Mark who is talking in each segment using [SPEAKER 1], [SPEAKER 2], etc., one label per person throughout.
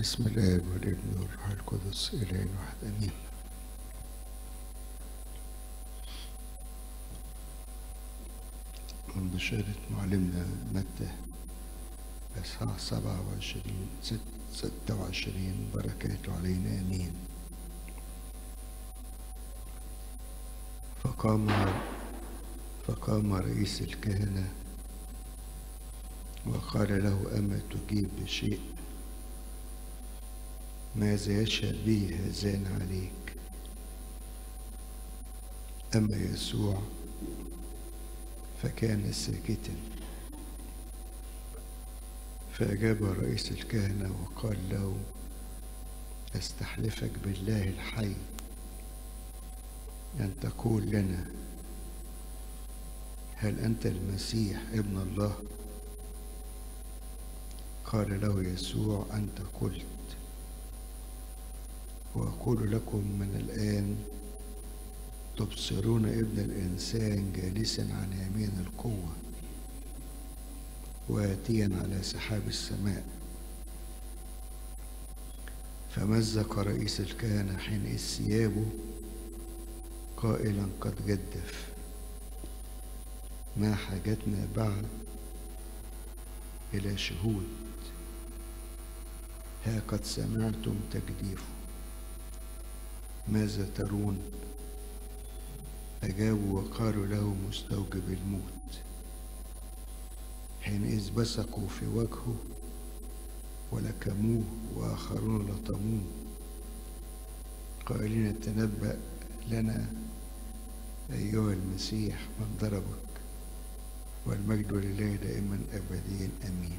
[SPEAKER 1] بسم الآب والابن والروح القدس إله واحد آمين من بشارة معلمنا متى إصحاح سبعة وعشرين ست ستة وعشرين بركاته علينا آمين فقام فقام رئيس الكهنة وقال له أما تجيب بشيء ماذا يشهد به هذان عليك أما يسوع فكان ساكتا فأجاب رئيس الكهنة وقال له أستحلفك بالله الحي أن تقول لنا هل أنت المسيح ابن الله قال له يسوع أنت قلت وأقول لكم من الآن تبصرون ابن الإنسان جالسا عن يمين القوة وآتيا على سحاب السماء فمزق رئيس الكهنة حين ثيابه قائلا قد جدف ما حاجتنا بعد إلى شهود ها قد سمعتم تجديفه ماذا ترون أجابوا وقالوا له مستوجب الموت حينئذ بصقوا في وجهه ولكموه وآخرون لطموه قائلين تنبأ لنا أيها المسيح من ضربك والمجد لله دائما أبديا أمين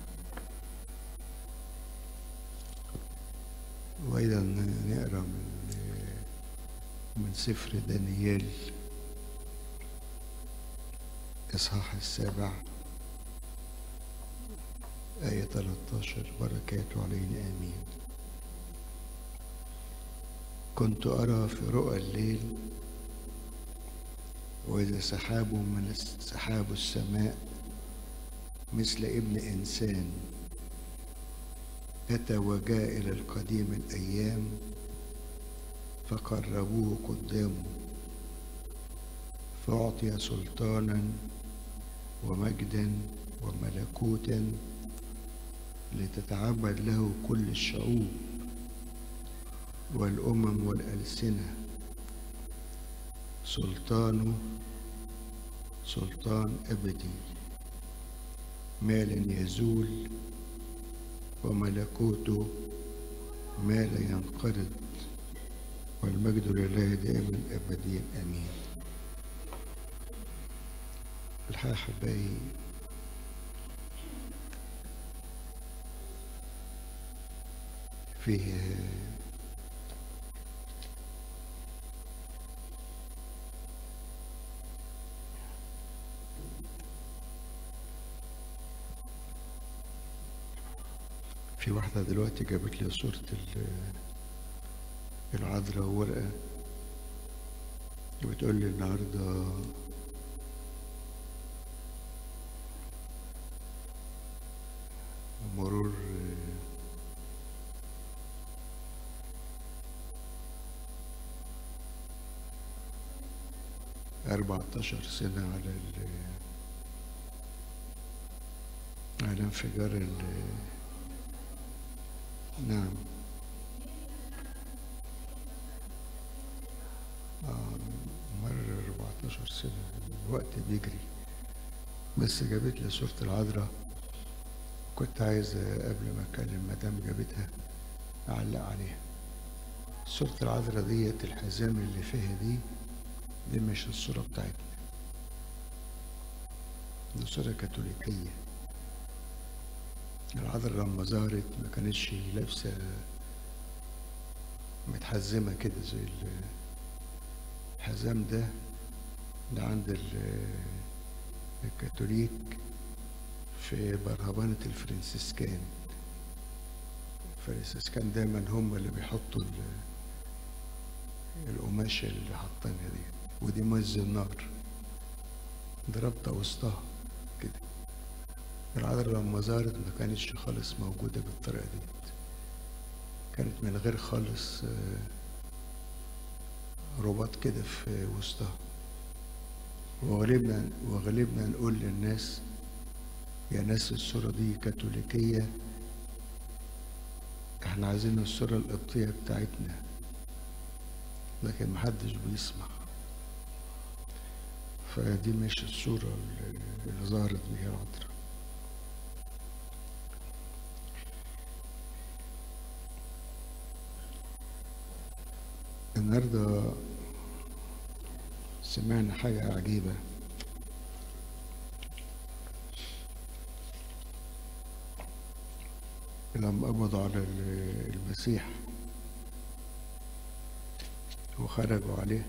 [SPEAKER 1] وأيضا نقرأ من من سفر دانيال إصحاح السابع آية 13 بركاته علينا آمين كنت أرى في رؤى الليل وإذا سحاب من سحاب السماء مثل ابن إنسان أتى وجاء إلى القديم الأيام فقربوه قدامه فأعطي سلطانا ومجدا وملكوتا لتتعبد له كل الشعوب والأمم والألسنة سلطانه سلطان أبدي ما لن يزول وملكوته ما لا ينقرض والمجد لله دائما أبديا أمين الحقيقة أحبائي فيه في واحدة دلوقتي جابت لي صورة العذراء ورقة بتقول لي النهاردة مرور أربعتاشر سنة على على انفجار ال نعم مر 14 سنة الوقت بيجري بس جابت لي صورة العذراء كنت عايز قبل ما اتكلم مدام جابتها اعلق عليها صورة العذراء ديت الحزام اللي فيها دي دي مش الصورة بتاعتنا دي صورة كاثوليكية العذراء لما ظهرت ما كانتش لابسة متحزمة كده زي الحزام ده ده عند الكاثوليك في برهبانة الفرنسيسكان الفرنسيسكان دايما هم اللي بيحطوا القماشة اللي حاطينها دي ودي مز النار ضربتها وسطها كده العذراء لما ظهرت ما كانتش خالص موجودة بالطريقة دي كانت من غير خالص آه، رباط كده في وسطها وغالبا وغالبا نقول للناس يا ناس الصورة دي كاثوليكية احنا عايزين الصورة القبطية بتاعتنا لكن محدش بيسمع فدي مش الصورة اللي اللي ظهرت بيها العذراء النهارده سمعنا حاجة عجيبة لما قبضوا على ال- المسيح وخرجوا عليه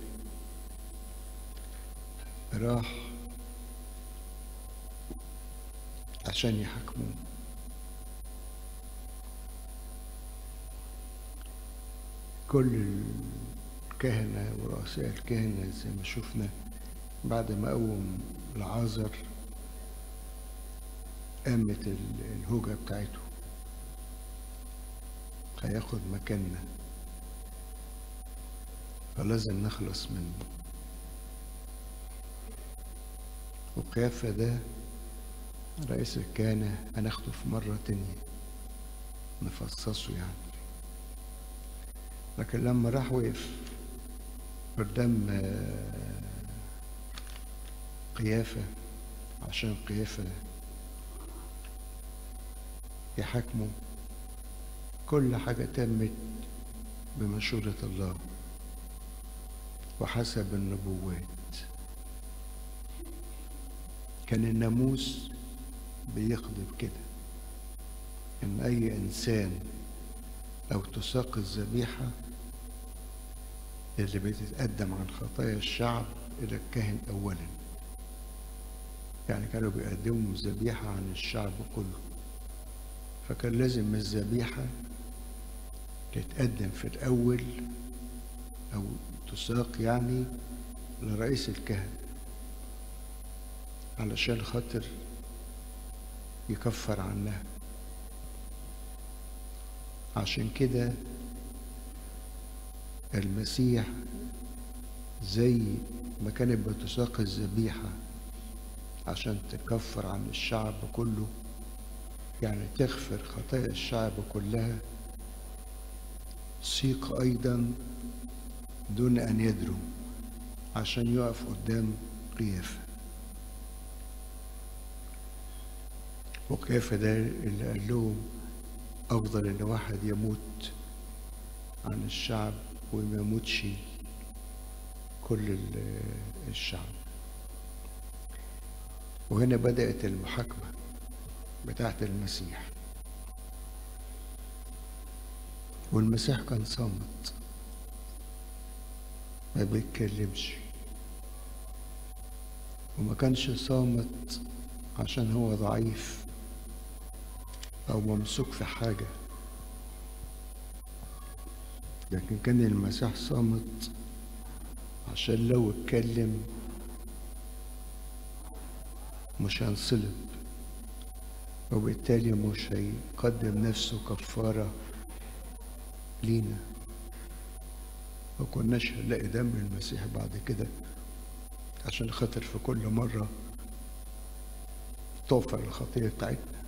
[SPEAKER 1] راح عشان يحاكموه كل الكهنة ورؤساء الكهنة زي ما شفنا بعد ما قوم العازر قامت ال- الهوجة بتاعته هياخد مكاننا فلازم نخلص منه وقيافة ده رئيس الكهنة هناخده في مرة تانية نفصصه يعني لكن لما راح وقف قدام آه، قيافة عشان قيافة يحاكمه كل حاجة تمت بمشورة الله وحسب النبوات كان الناموس بيخضب كده ان اي انسان او تساق الذبيحه اللي بتتقدم عن خطايا الشعب الى الكاهن اولا يعني كانوا بيقدموا ذبيحه عن الشعب كله فكان لازم الذبيحه تتقدم في الاول او تساق يعني لرئيس الكهنه علشان خاطر يكفر عنها عشان كده المسيح زي ما كانت بتساق الذبيحة عشان تكفر عن الشعب كله يعني تغفر خطايا الشعب كلها سيق أيضا دون أن يدروا عشان يقف قدام قيافة وقيافة ده اللي قال لهم أفضل إن واحد يموت عن الشعب وما يموتش كل ال- الشعب وهنا بدأت المحاكمة بتاعت المسيح والمسيح كان صامت ما بيتكلمش وما كانش صامت عشان هو ضعيف أو ممسوك في حاجة لكن كان المسيح صامت عشان لو اتكلم مش هنصلب وبالتالي مش هيقدم نفسه كفارة لينا ما كناش هنلاقي دم المسيح بعد كده عشان خاطر في كل مرة تغفر الخطية بتاعتنا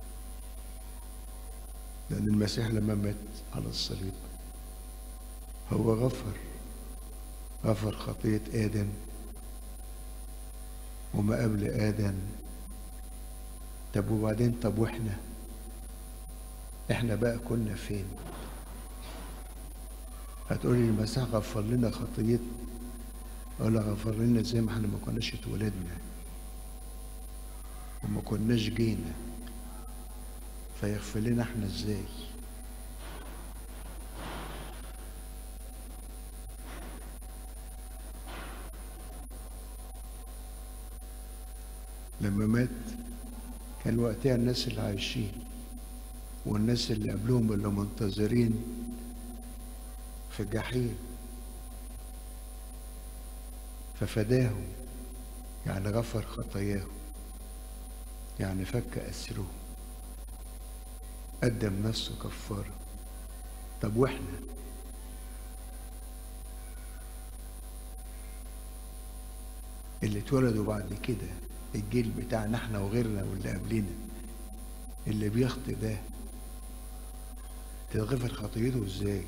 [SPEAKER 1] لأن المسيح لما مات على الصليب هو غفر غفر خطية آدم وما قبل آدم طب وبعدين طب واحنا احنا بقى كنا فين هتقولي المسيح غفر لنا خطيتنا ولا غفر لنا زي ما احنا ما كناش اتولدنا وما كناش جينا فيغفر لنا احنا ازاي لما مات كان وقتها الناس اللي عايشين والناس اللي قبلهم اللي منتظرين في الجحيم ففداهم يعني غفر خطاياهم يعني فك أسرهم قدم نفسه كفارة طب واحنا اللي اتولدوا بعد كده الجيل بتاعنا احنا وغيرنا واللي قبلنا اللي بيخطئ ده تتغفر خطيته ازاي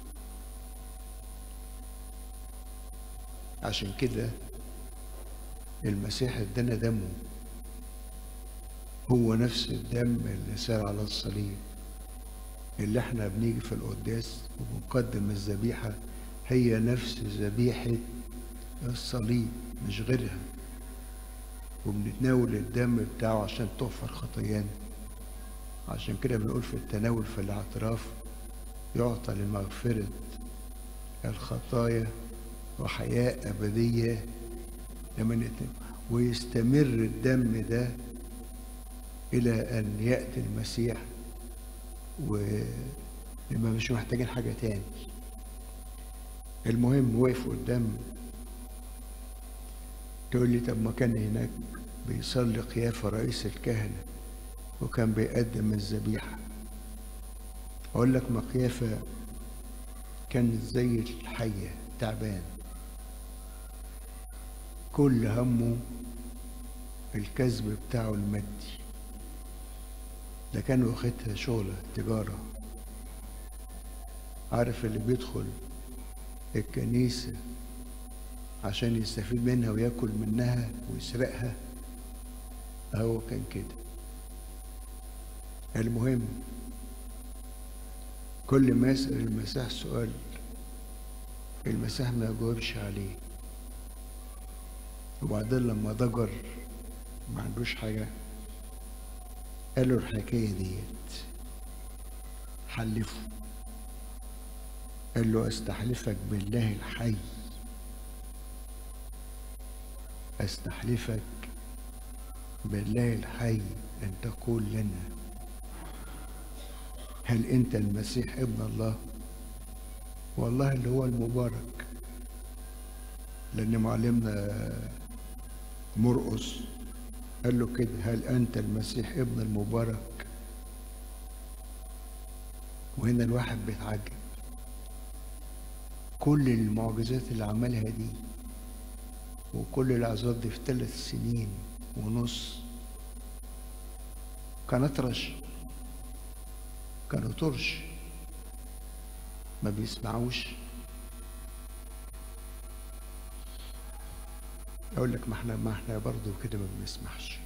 [SPEAKER 1] عشان كده المسيح ادانا دمه هو نفس الدم اللي سال على الصليب اللي احنا بنيجي في القداس وبنقدم الذبيحة هي نفس ذبيحة الصليب مش غيرها وبنتناول الدم بتاعه عشان تغفر خطايانا عشان كده بنقول في التناول في الاعتراف يعطى لمغفرة الخطايا وحياة أبدية لمن يتم ويستمر الدم ده إلى أن يأتي المسيح ونبقى مش محتاجين حاجة تاني المهم وقف قدام تقول لي طب ما كان هناك بيصلي قيافة رئيس الكهنة وكان بيقدم الذبيحة أقول لك ما قيافة كانت زي الحية تعبان كل همه الكسب بتاعه المادي ده كان واخدها شغلة تجارة عارف اللي بيدخل الكنيسة عشان يستفيد منها وياكل منها ويسرقها هو كان كده المهم كل ما يسأل المسيح سؤال المسيح ما يجاوبش عليه وبعدين لما ضجر ما عندوش حاجة قال له الحكاية ديت حلفه قال له استحلفك بالله الحي استحلفك بالله الحي ان تقول لنا هل انت المسيح ابن الله والله اللي هو المبارك لان معلمنا مرقص قال له كده هل انت المسيح ابن المبارك وهنا الواحد بيتعجب كل المعجزات اللي عملها دي وكل العظات دي في ثلاث سنين ونص كان اطرش كانوا طرش ما بيسمعوش اقول لك ما احنا ما احنا برضه كده ما بنسمعش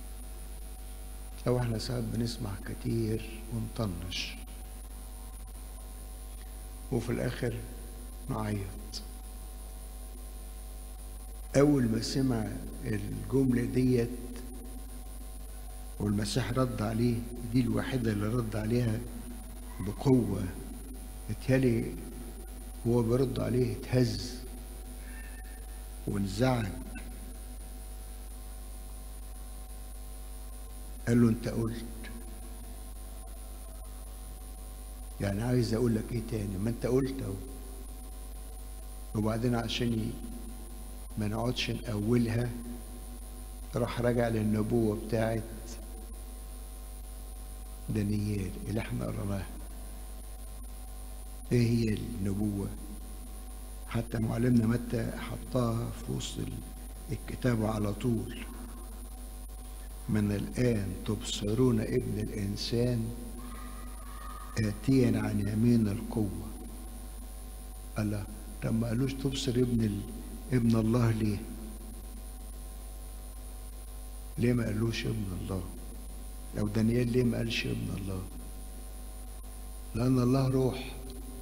[SPEAKER 1] او احنا ساعات بنسمع كتير ونطنش وفي الاخر نعيط اول ما سمع الجمله ديت والمسيح رد عليه دي الوحيده اللي رد عليها بقوه اتهالي هو بيرد عليه اتهز وانزعج قال له انت قلت يعني عايز اقول لك ايه تاني ما انت قلت اهو وبعدين عشان ما نقعدش نأولها راح راجع للنبوة بتاعت دانيال اللي احنا قرناها ايه هي النبوة حتى معلمنا متى حطها في وسط الكتابة على طول من الآن تبصرون ابن الإنسان آتيا عن يمين القوة الله طب ما قالوش تبصر ابن ال... ابن الله ليه؟ ليه ما قالوش ابن الله؟ أو دانيال ليه ما قالش ابن الله؟ لأن الله روح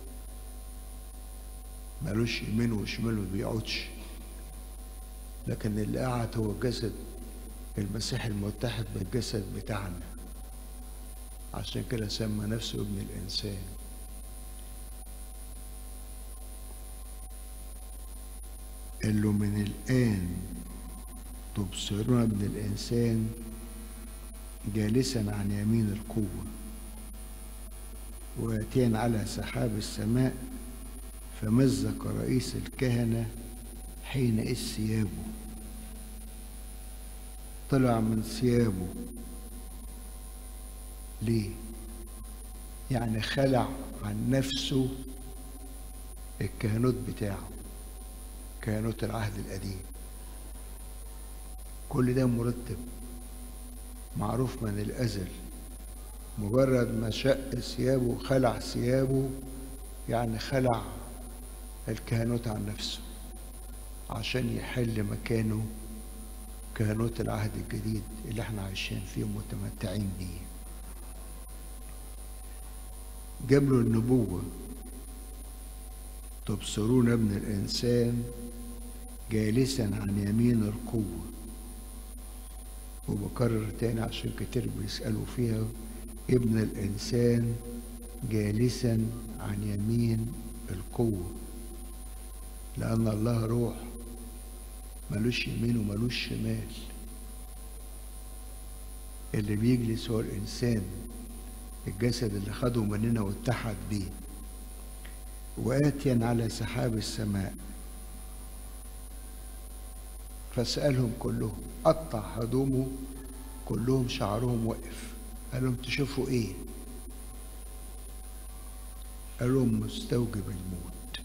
[SPEAKER 1] ما قالوش يمين وشمال ما بيقعدش لكن اللي قعد هو جسد المسيح المتحد بالجسد بتاعنا عشان كده سمى نفسه ابن الإنسان قال له من الآن تبصرون ابن الإنسان جالسا عن يمين القوة واتيا على سحاب السماء فمزق رئيس الكهنة حين ثيابه طلع من ثيابه ليه يعني خلع عن نفسه الكهنوت بتاعه كهنوت العهد القديم كل ده مرتب معروف من الأزل مجرد ما شق ثيابه خلع ثيابه يعني خلع الكهنوت عن نفسه عشان يحل مكانه كهنوت العهد الجديد اللي احنا عايشين فيه ومتمتعين بيه جاب له النبوة تبصرون ابن الإنسان جالسا عن يمين القوة وبكرر تاني عشان كتير بيسألوا فيها ابن الإنسان جالسا عن يمين القوة لأن الله روح ملوش يمين وملوش شمال اللي بيجلس هو الإنسان الجسد اللي خده مننا واتحد بيه وآتيا على سحاب السماء فسألهم كلهم قطع هدومه كلهم شعرهم وقف قال لهم تشوفوا ايه قال لهم مستوجب الموت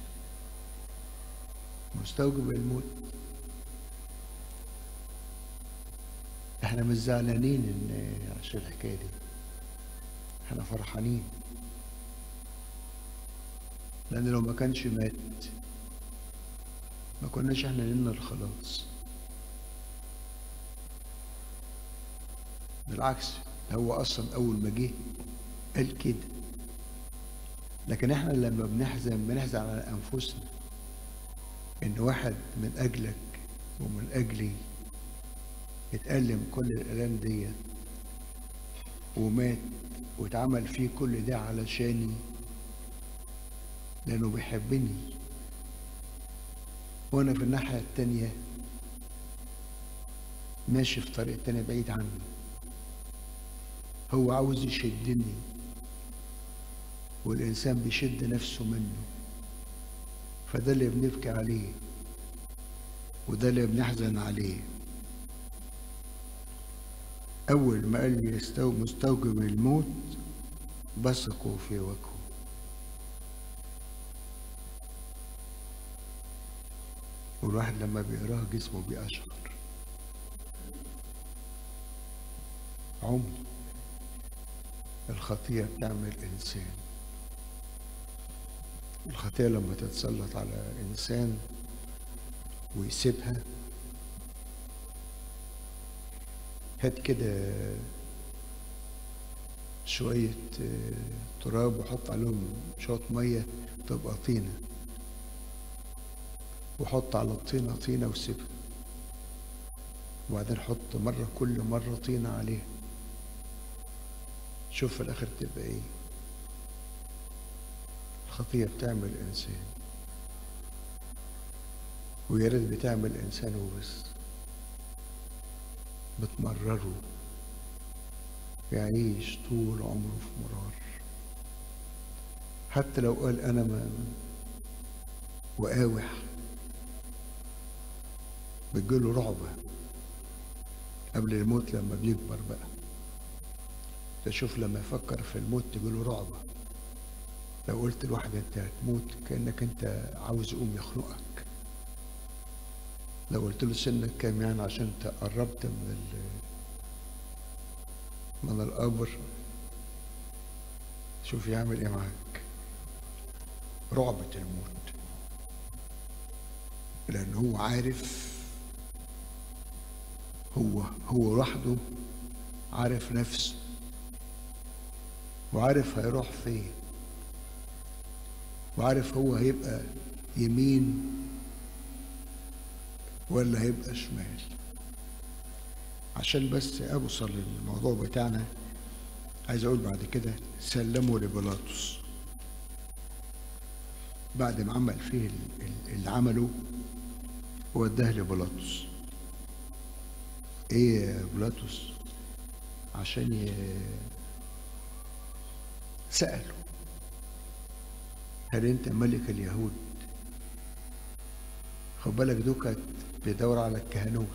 [SPEAKER 1] مستوجب الموت احنا مش زعلانين ان عشان الحكايه دي احنا فرحانين لان لو ما كانش مات ما كناش احنا لنا الخلاص بالعكس هو اصلا اول ما جه قال كده لكن احنا لما بنحزن بنحزن على انفسنا ان واحد من اجلك ومن اجلي اتألم كل الالام ديت ومات واتعمل فيه كل ده علشاني لانه بيحبني وانا في الناحيه التانيه ماشي في طريق تاني بعيد عنه هو عاوز يشدني والإنسان بيشد نفسه منه فده اللي بنبكي عليه وده اللي بنحزن عليه أول ما قال لي يستو مستوجب الموت بصقوا في وجهه والواحد لما بيقراه جسمه بيأشعر عمر الخطية بتعمل إنسان الخطية لما تتسلط على إنسان ويسيبها هات كده شوية تراب وحط عليهم شوية مية تبقى طينة وحط على الطينة طينة وسيبها وبعدين حط مرة كل مرة طينة عليها شوف في الآخر تبقى إيه الخطية بتعمل إنسان ويا ريت بتعمل إنسان وبس بتمرره يعيش طول عمره في مرار حتى لو قال أنا ما وقاوح بتجيله رعبة قبل الموت لما بيكبر بقى تشوف لما يفكر في الموت تجيله رعبة لو قلت لواحد انت هتموت كأنك انت عاوز يقوم يخنقك لو قلت له سنك كام يعني عشان انت قربت من ال من القبر شوف يعمل ايه معاك رعبة الموت لأن هو عارف هو هو لوحده عارف نفسه وعارف هيروح فين وعارف هو هيبقى يمين ولا هيبقى شمال عشان بس اوصل للموضوع بتاعنا عايز اقول بعد كده سلموا لبيلاطس بعد ما عمل فيه اللي عمله وداه لبيلاطس ايه يا بيلاطس عشان ي... سأله هل انت ملك اليهود خد بالك دول كانت بيدور على الكهنوت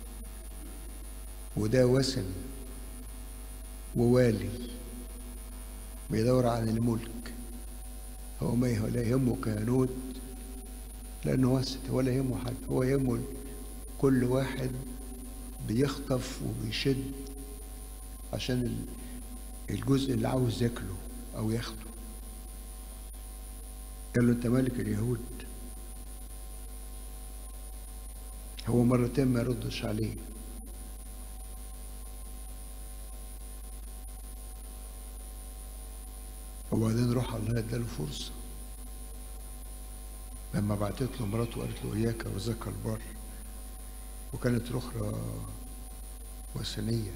[SPEAKER 1] وده وثن ووالي بيدور على الملك هو ما يه- لا يهمه كهنوت لأنه وسط ولا يهمه حاجة هو يهمه كل واحد بيخطف وبيشد عشان ال- الجزء اللي عاوز ياكله أو ياخده قال له أنت ملك اليهود هو مرتين ما يردش عليه وبعدين روح الله اداله فرصة لما بعتت له مراته وقالت له إياك وذاك البر وكانت رخرة وثنية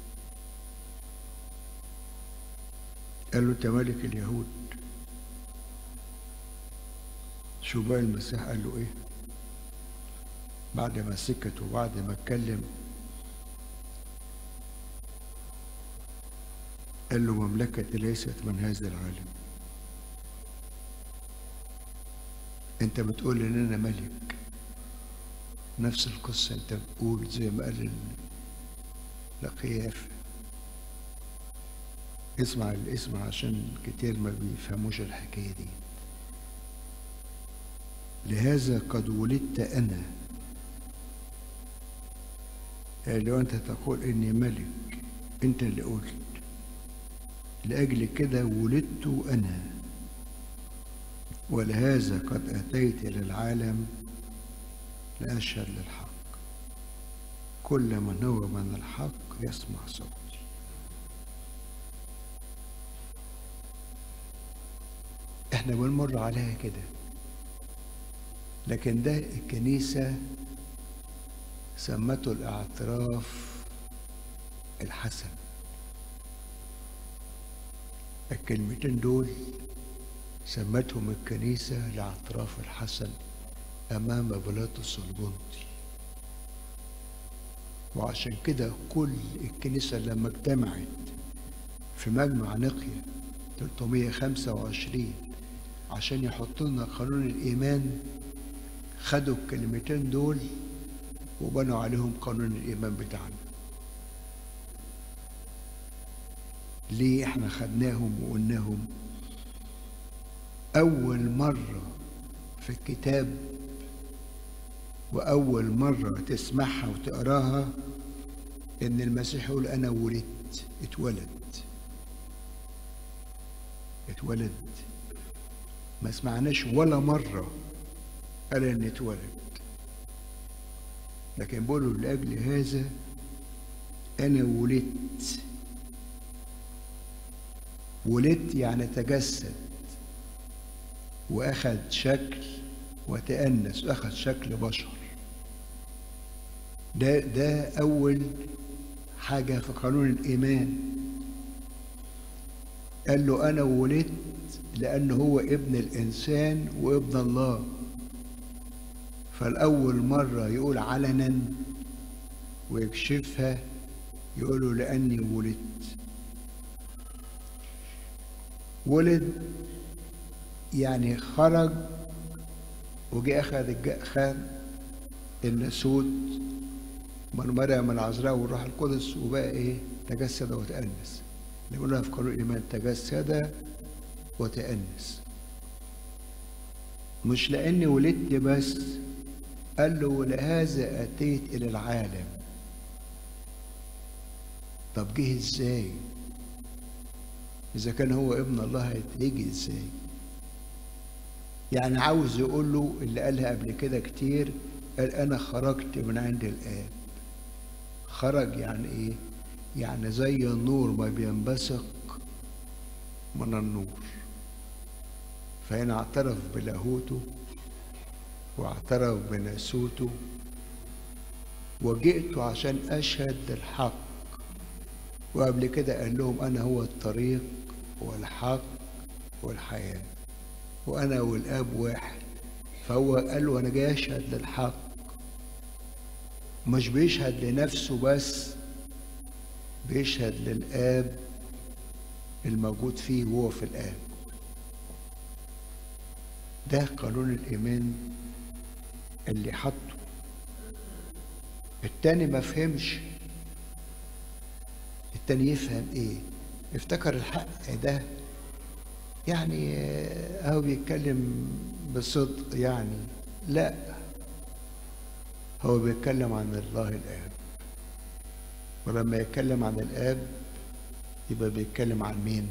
[SPEAKER 1] قال له أنت ملك اليهود شو بقى المسيح قال له إيه بعد ما سكت وبعد ما اتكلم قال له مملكتي ليست من هذا العالم انت بتقول ان انا ملك نفس القصة انت بتقول زي ما قال لقياف اسمع الاسم عشان كتير ما بيفهموش الحكاية دي لهذا قد ولدت انا لو انت تقول اني ملك انت اللي قلت لأجل كده ولدت أنا ولهذا قد أتيت إلى العالم لأشهد للحق كل من هو من الحق يسمع صوتي احنا بنمر عليها كده لكن ده الكنيسة سمته الاعتراف الحسن الكلمتين دول سمتهم الكنيسة الاعتراف الحسن أمام بيلاطس البنطي وعشان كده كل الكنيسة لما اجتمعت في مجمع نقية 325 عشان يحطوا لنا قانون الإيمان خدوا الكلمتين دول وبنوا عليهم قانون الإيمان بتاعنا ليه احنا خدناهم وقلناهم أول مرة في الكتاب وأول مرة تسمعها وتقراها إن المسيح يقول أنا ولدت اتولد اتولد ما سمعناش ولا مرة قال إن اتولد لكن بيقولوا لأجل هذا أنا ولدت ولدت يعني تجسد واخذ شكل وتأنس واخذ شكل بشر ده ده اول حاجة في قانون الإيمان قال له أنا ولدت لأنه هو ابن الإنسان وابن الله فالأول مرة يقول علنا ويكشفها يقولوا لأني ولدت ولد يعني خرج وجي أخذ الج- خد الناسوت من مريم العذراء والروح القدس وبقى إيه تجسد وتأنس اللي بيقولها في قانون الإيمان تجسد وتأنس مش لأني ولدت بس قال له ولهذا أتيت إلى العالم طب جه إزاي إذا كان هو ابن الله هيجي إزاي يعني عاوز يقول له اللي قالها قبل كده كتير قال أنا خرجت من عند الآب خرج يعني إيه يعني زي النور ما بينبثق من النور فهنا اعترف بلاهوته واعترف بناسوته وجئت عشان أشهد الحق وقبل كده قال لهم أنا هو الطريق والحق والحياة وأنا والآب واحد فهو قال له أنا جاي أشهد للحق مش بيشهد لنفسه بس بيشهد للآب الموجود فيه وهو في الآب ده قانون الإيمان اللي حطه التاني ما فهمش التاني يفهم ايه افتكر الحق ده يعني آه، هو بيتكلم بصدق يعني لا هو بيتكلم عن الله الآب ولما يتكلم عن الآب يبقى بيتكلم عن مين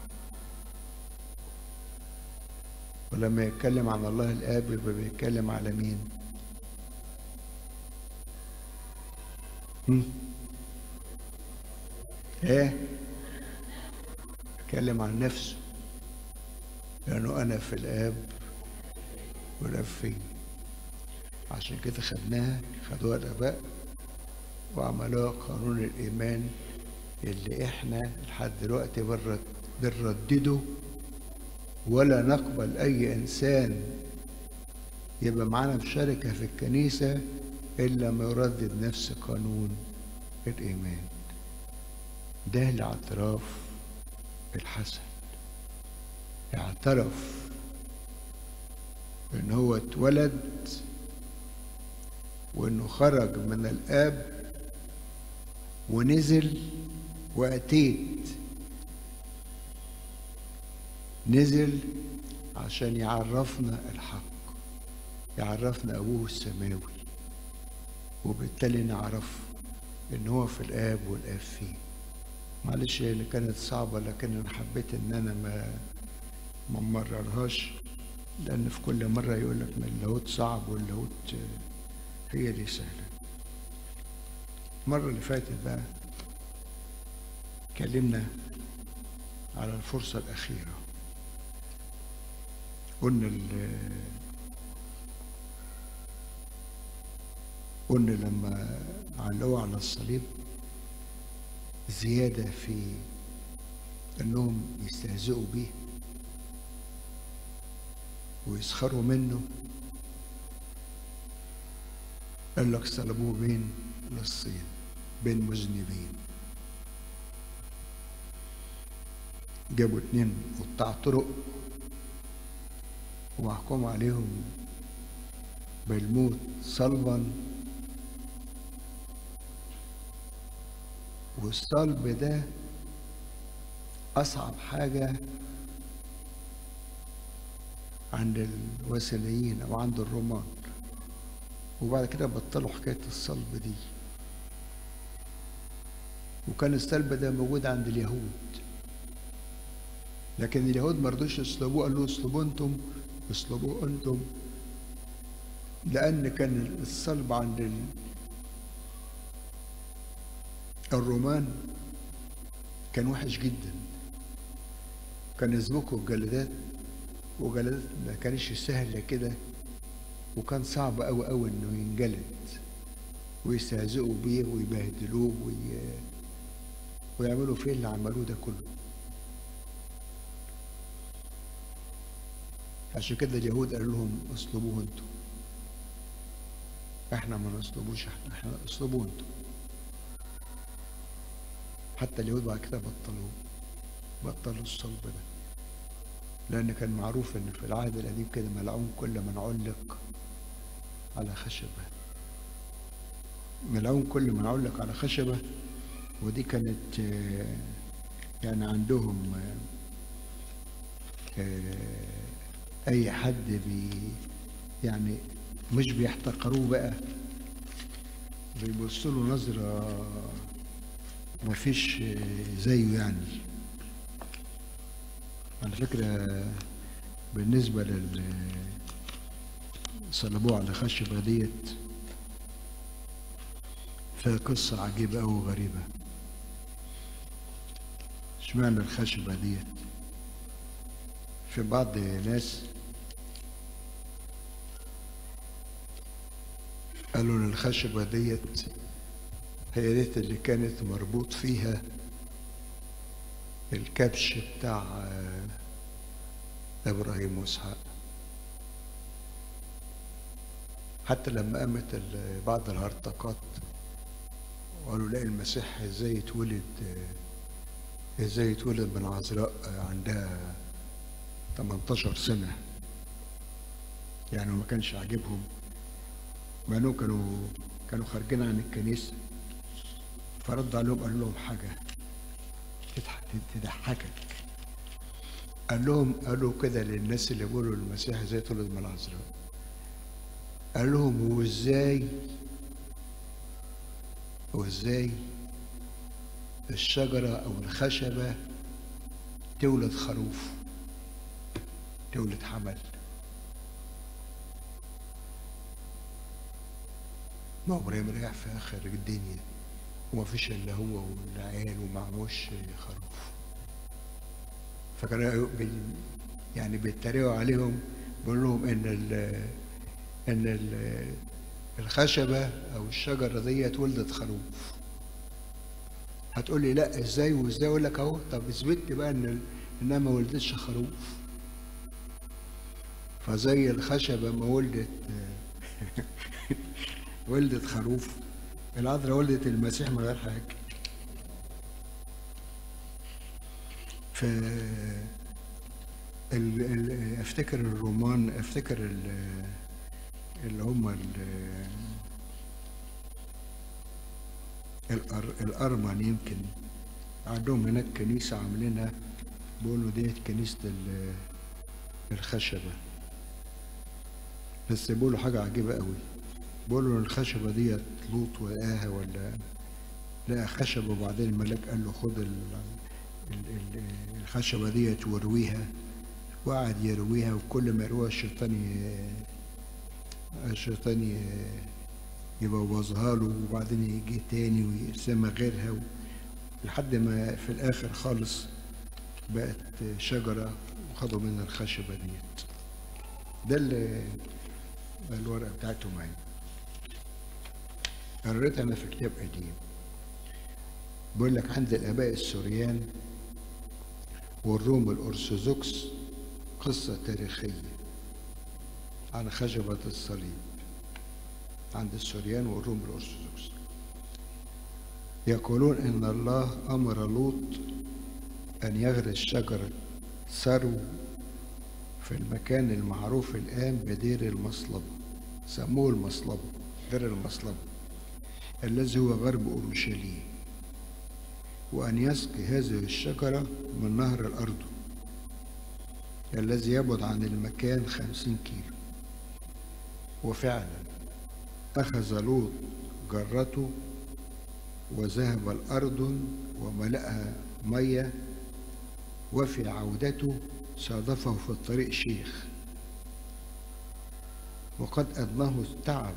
[SPEAKER 1] ولما يتكلم عن الله الآب يبقى بيتكلم على مين هم؟ ايه يتكلم عن نفسه لأنه أنا في الآب والآب فيه عشان كده خدناها خدوها الآباء وعملوها قانون الإيمان اللي إحنا لحد دلوقتي بنرد- بنردده ولا نقبل أي إنسان يبقى معانا مشاركة في الكنيسة إلا ما يردد نفس قانون الإيمان ده الاعتراف الحسن اعترف ان هو اتولد وانه خرج من الاب ونزل واتيت نزل عشان يعرفنا الحق يعرفنا ابوه السماوي وبالتالي نعرف ان هو في الاب والاب فيه معلش هي اللي كانت صعبة لكن أنا حبيت إن أنا ما ما مررهاش لأن في كل مرة يقول لك ما اللاهوت صعب واللاهوت آه، هي دي سهلة المرة اللي فاتت بقى اتكلمنا على الفرصة الأخيرة قلنا ال- قلنا لما علقوه على الصليب زيادة في انهم يستهزئوا بيه ويسخروا منه قال لك صلبوه بين لصين بين مذنبين جابوا اتنين قطاع طرق وحكموا عليهم بالموت صلبا والصلب ده أصعب حاجة عند الوثنيين أو عند الرومان وبعد كده بطلوا حكاية الصلب دي وكان الصلب ده موجود عند اليهود لكن اليهود ما رضوش يصلبوه قالوا اصلبوه انتم اصلبوه انتم لأن كان الصلب عند ال... الرومان كان وحش جدا كان يسبقوا الجلدات وجلدات ما كانش سهلة كده وكان صعب أوي أوي إنه ينجلد ويستهزئوا بيه ويبهدلوه وي... ويعملوا فيه اللي عملوه ده كله عشان كده اليهود قالوا لهم اصلبوه انتوا احنا ما نصلبوش احنا احنا اصلبوه انتوا حتى اليهود بعد كده بطلوا بطلوا الصلب ده لأن كان معروف إن في العهد القديم كده ملعون كل من علق على خشبة ملعون كل من علق على خشبة ودي كانت آه، يعني عندهم آه، آه، أي حد بي يعني مش بيحتقروه بقى بيبصوا له نظرة ما فيش زيه يعني على فكرة بالنسبة لل صلبوه على خشبة ديت فيها قصة عجيبة أوي وغريبة اشمعنى الخشبة ديت في بعض ناس قالوا ان الخشبة ديت هي ديت اللي كانت مربوط فيها الكبش بتاع آه، ابراهيم واسحاق حتى لما قامت ال- بعض الهرطقات وقالوا لا المسيح ازاي يتولد آه، ازاي يتولد من عذراء آه، عندها 18 سنة يعني ما كانش عاجبهم مع انهم كانوا كانوا خارجين عن الكنيسة فرد عليهم قال لهم حاجة تضحك تضحكك قال لهم قالوا كده للناس اللي بيقولوا المسيح ازاي اتولد من العذراء قال لهم وازاي وازاي الشجرة أو الخشبة تولد خروف تولد حمل ما هو ابراهيم رايح في آخر الدنيا وما فيش إلا هو والعيال ومعهوش خروف فكانوا بي يعني بيتريقوا عليهم بيقول لهم إن ال إن ال الخشبة أو الشجرة ديت ولدت خروف هتقول لي لا ازاي وازاي اقول لك اهو طب اثبت لي بقى ان انها ما ولدتش خروف فزي الخشبه ما ولدت ولدت خروف العذراء ولدت المسيح من غير حاجه ف ال ال افتكر الرومان افتكر ال اللي هم الأر الأرمن يمكن عندهم هناك كنيسة عاملينها بيقولوا ديت كنيسة الخشبة بس بيقولوا حاجة عجيبة قوي بيقولوا الخشبة ديت لوط ولقاها ولا لقى خشبة وبعدين الملاك قال له خد الخشبة ديت وارويها وقعد يرويها وكل ما يرويها الشيطان الشيطان يبوظها له وبعدين يجي تاني ويرسمها غيرها و... لحد ما في الآخر خالص بقت شجرة وخدوا منها الخشبة ديت ده اللي الورقة بتاعته معايا قريتها أنا في كتاب قديم بيقول لك عند الآباء السوريان والروم الأرثوذكس قصة تاريخية عن خشبة الصليب عند السوريان والروم الأرثوذكس يقولون إن الله أمر لوط أن يغرس شجرة ثرو في المكان المعروف الآن بدير المصلبة سموه المصلبة دير المصلبة الذي هو غرب أورشليم وأن يسقي هذه الشجرة من نهر الأرض الذي يبعد عن المكان خمسين كيلو وفعلا أخذ لوط جرته وذهب الأرض وملأها مية وفي عودته صادفه في الطريق شيخ وقد أدناه التعب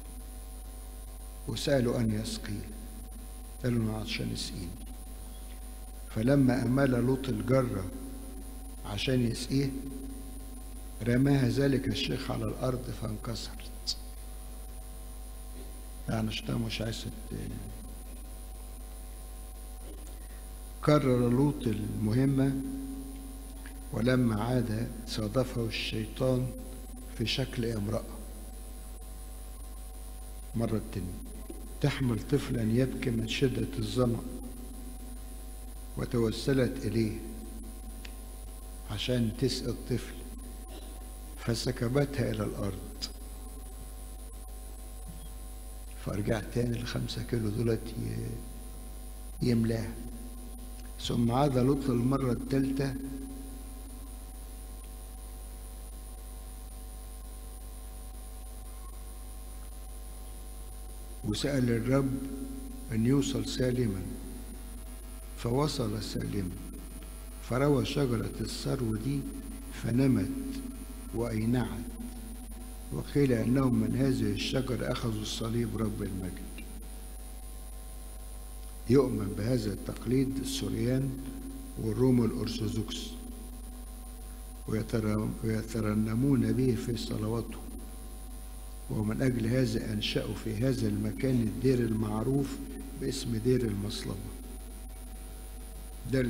[SPEAKER 1] وسألوا أن يسقيه قالوا أنا عطشان اسقيني فلما أمال لوط الجرة عشان يسقيه رماها ذلك الشيخ على الأرض فانكسرت يعني شتاء مش عايز كرر لوط المهمة ولما عاد صادفه الشيطان في شكل امرأة مرة تانية تحمل طفلا يبكي من شدة الظمأ وتوسلت إليه عشان تسقي الطفل فسكبتها إلى الأرض فرجع تاني الخمسة كيلو دولت يملاها ثم عاد لوط المرة الثالثة وسأل الرب أن يوصل سالما فوصل سالما فروى شجرة الثرو دي فنمت وأينعت وقيل أنهم من هذه الشجرة أخذوا الصليب رب المجد يؤمن بهذا التقليد السوريان والروم الأرثوذكس ويترنمون به في صلواتهم ومن أجل هذا أنشأوا في هذا المكان الدير المعروف باسم دير المصلبة ده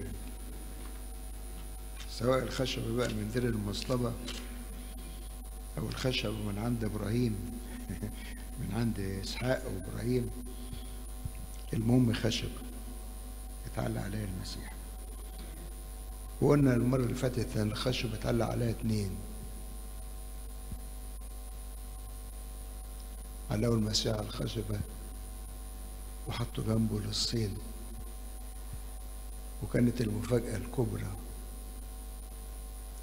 [SPEAKER 1] سواء الخشبة بقى من دير المصلبة أو الخشبة من عند إبراهيم من عند إسحاق وإبراهيم المهم خشبة اتعلق عليها المسيح وقلنا المرة اللي فاتت أن الخشبة اتعلق عليها اتنين علقوا المسيح على الخشبة وحطوا جنبه للصين وكانت المفاجأة الكبرى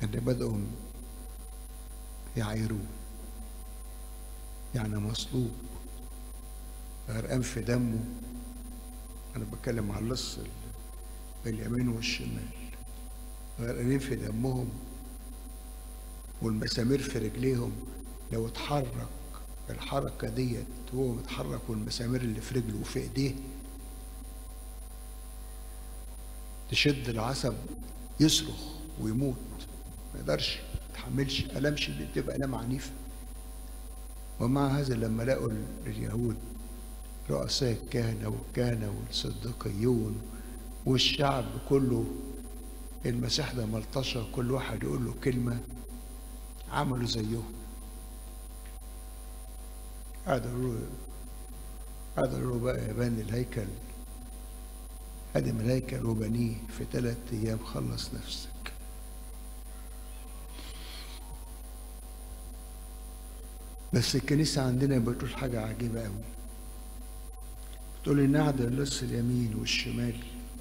[SPEAKER 1] ان بدأوا يعايروه يعني مصلوب غرقان في دمه انا بتكلم على اللص باليمين والشمال غرقانين في دمهم والمسامير في رجليهم لو اتحرك الحركة ديت وهو متحرك والمسامير اللي في رجله وفي ايديه تشد العصب يصرخ ويموت ما يقدرش ما يتحملش ألمش اللي بتبقى ألم عنيفة ومع هذا لما لقوا اليهود رؤساء الكهنة والكهنة والصديقيون والشعب كله المسيح ده ملطشة كل واحد يقول له كلمة عملوا زيهم قعدوا يقولوا قعدوا يقولوا بقى يا بني الهيكل هدم الهيكل وبنيه في ثلاث أيام خلص نفسك بس الكنيسة عندنا بتقول حاجة عجيبة أوي بتقول إن قعد اللص اليمين والشمال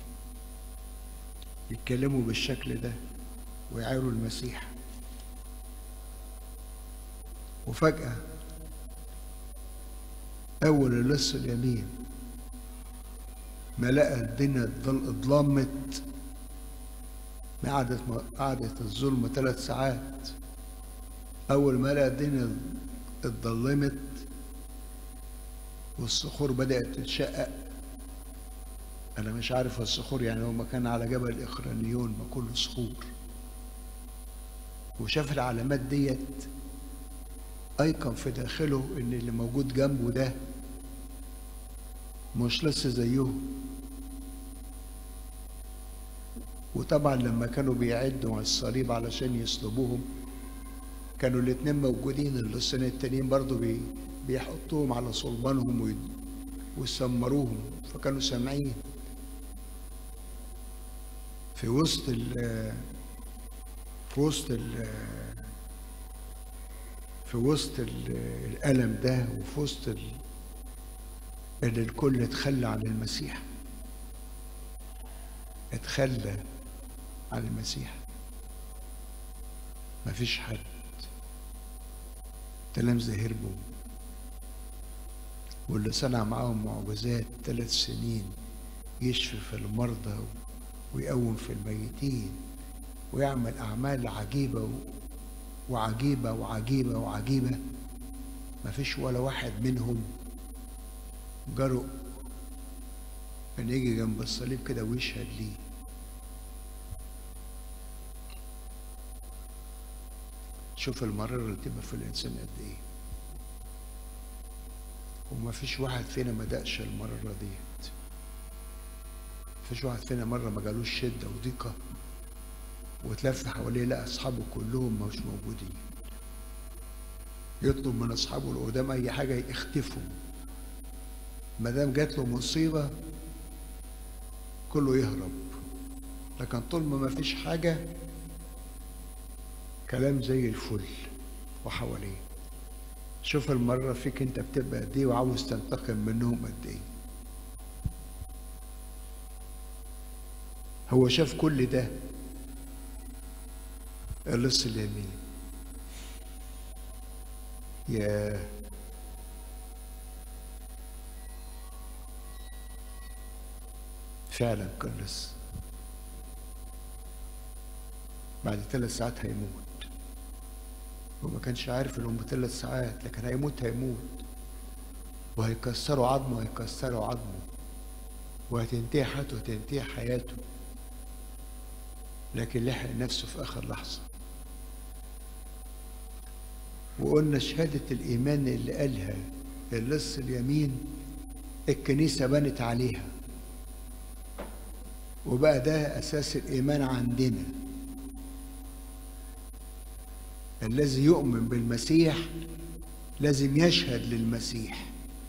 [SPEAKER 1] يتكلموا بالشكل ده ويعايروا المسيح وفجأة أول اللص اليمين ما لقى الدنيا اتظلمت ما قعدت قعدت الظلمة ثلاث ساعات أول ما لقى الدنيا اتظلمت والصخور بدأت تتشقق أنا مش عارف الصخور يعني هو كان على جبل إخرانيون ما كله صخور وشاف العلامات ديت أيقن في داخله إن اللي موجود جنبه ده مش لسه زيهم وطبعا لما كانوا بيعدوا الصليب علشان يصلبوهم كانوا الاتنين موجودين اللصين التانيين برضو بي بيحطوهم على صلبانهم ويسمروهم فكانوا سامعين في وسط ال في وسط ال في وسط الألم ده وفي وسط ان الكل اتخلى عن المسيح اتخلى عن المسيح مفيش حد تلامذة هربوا واللي صنع معاهم معجزات ثلاث سنين يشفي في المرضى ويقوم في الميتين ويعمل أعمال عجيبة وعجيبة وعجيبة وعجيبة مفيش ولا واحد منهم جرؤ ان يجي جنب الصليب كده ويشهد ليه شوف المرارة اللي تبقى في الإنسان قد إيه وما فيش واحد فينا ما دقش المرارة ديت فيش واحد فينا مرة ما جالوش شدة وضيقة وتلف حواليه لقى أصحابه كلهم مش موجودين يطلب من أصحابه اللي قدام أي حاجة يختفوا ما دام جات له مصيبة كله يهرب لكن طول ما ما فيش حاجة كلام زي الفل وحواليه شوف المرة فيك انت بتبقى قد ايه وعاوز تنتقم منهم قد ايه هو شاف كل ده اللص اليمين يا فعلا كان لص بعد ثلاث ساعات هيموت وما كانش عارف انهم بثلاث ساعات لكن هيموت هيموت وهيكسروا عظمه هيكسروا عظمه وهتنتهي حياته هتنتهي حياته لكن لحق نفسه في اخر لحظه وقلنا شهاده الايمان اللي قالها اللص اليمين الكنيسه بنت عليها وبقى ده اساس الايمان عندنا الذي يؤمن بالمسيح لازم يشهد للمسيح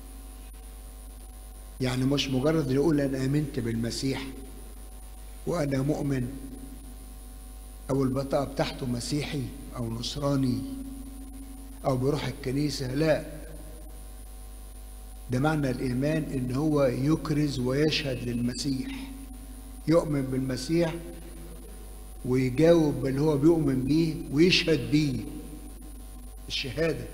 [SPEAKER 1] يعني مش مجرد يقول انا امنت بالمسيح وانا مؤمن او البطاقه بتاعته مسيحي او نصراني او بيروح الكنيسه لا ده معنى الايمان ان هو يكرز ويشهد للمسيح يؤمن بالمسيح ويجاوب باللي هو بيؤمن بيه ويشهد بيه الشهادة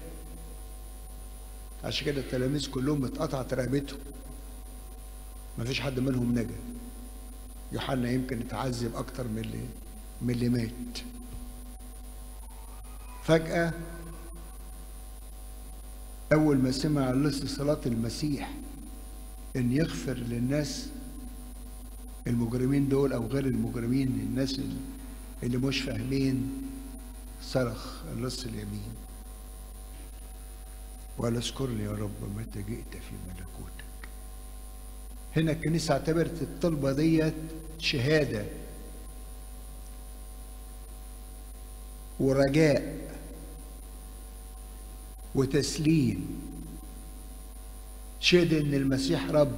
[SPEAKER 1] عشان كده التلاميذ كلهم اتقطعت رقبتهم مفيش حد منهم نجا يوحنا يمكن اتعذب اكتر من اللي من اللي مات فجأة أول ما سمع لسه صلاة المسيح إن يغفر للناس المجرمين دول أو غير المجرمين الناس اللي مش فاهمين صرخ اللص اليمين وقال اذكرني يا رب متى جئت في ملكوتك هنا الكنيسة اعتبرت الطلبة ديت شهادة ورجاء وتسليم شهد ان المسيح رب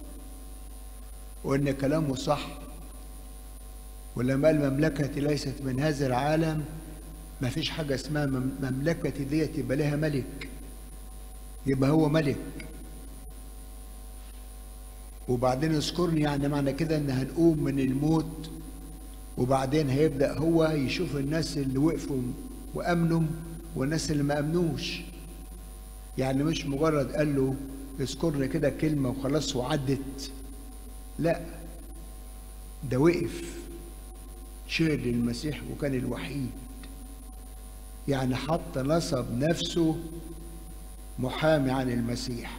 [SPEAKER 1] وان كلامه صح ولما قال مملكتي ليست من هذا العالم ما فيش حاجة اسمها مملكتي ديت يبقى لها ملك يبقى هو ملك وبعدين اذكرني يعني معنى كده ان هنقوم من الموت وبعدين هيبدأ هو يشوف الناس اللي وقفوا وأمنوا والناس اللي ما أمنوش يعني مش مجرد قال له اذكرني كده كلمة وخلاص وعدت لا ده وقف شهد للمسيح وكان الوحيد يعني حط نصب نفسه محامي عن المسيح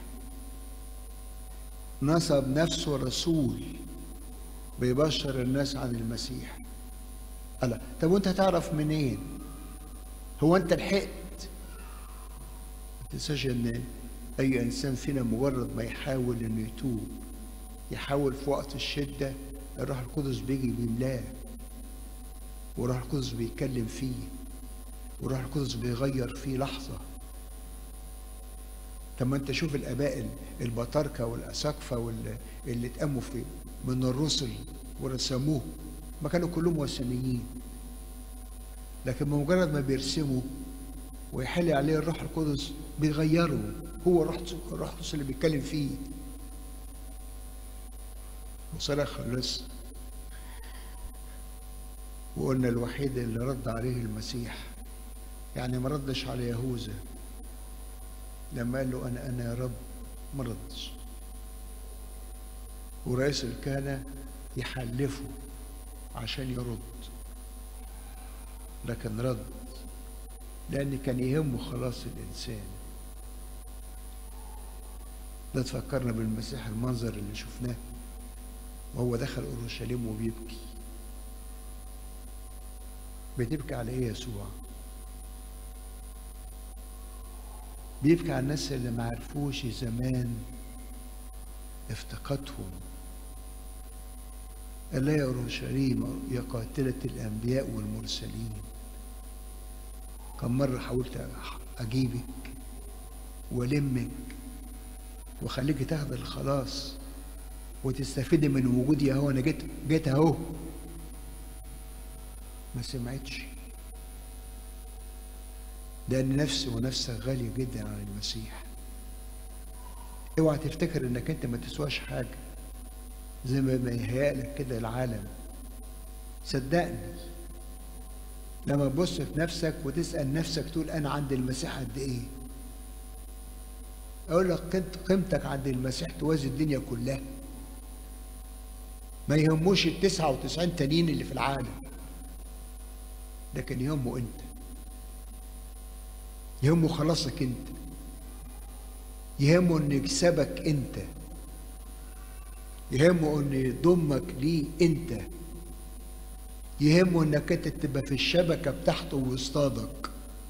[SPEAKER 1] نصب نفسه رسول بيبشر الناس عن المسيح الله طب وانت تعرف منين هو انت لحقت ما تنساش ان اي انسان فينا مجرد ما يحاول انه يتوب يحاول في وقت الشده الروح القدس بيجي بيملاه والروح القدس بيتكلم فيه والروح القدس بيغير فيه لحظه طب ما انت شوف الاباء البطاركه والاساقفه اللي اتقاموا في من الرسل ورسموه ما كانوا كلهم وثنيين لكن بمجرد ما بيرسموا ويحل عليه الروح القدس بيغيروا هو الروح الروح القدس اللي بيتكلم فيه وصرخ لسه وقلنا الوحيد اللي رد عليه المسيح يعني ما ردش على يهوذا لما قال له انا انا يا رب ما ردش ورئيس الكهنه يحلفه عشان يرد لكن رد لأن كان يهمه خلاص الإنسان ده تفكرنا بالمسيح المنظر اللي شفناه وهو دخل أورشليم وبيبكي بتبكي على إيه يسوع؟ بيبكي على الناس اللي ما عرفوش زمان افتقادهم قال يا اورشليم يا قاتله الانبياء والمرسلين كم مره حاولت اجيبك والمك واخليك تاخد الخلاص وتستفيدي من وجودي اهو انا جيت جيت اهو ما سمعتش لان نفسي ونفسك غاليه جدا عن المسيح اوعى تفتكر انك انت ما تسواش حاجه زي ما يهيألك كده العالم صدقني لما تبص في نفسك وتسأل نفسك تقول أنا عند المسيح قد إيه؟ أقول لك قيمتك عند المسيح توازي الدنيا كلها ما يهموش ال 99 تانيين اللي في العالم لكن يهمه أنت يهمه خلاصك أنت يهمه إن يكسبك أنت يهمه ان يضمك ليه انت يهمه انك انت تبقى في الشبكه بتاعته ويصطادك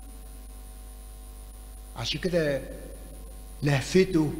[SPEAKER 1] عشان كده لهفته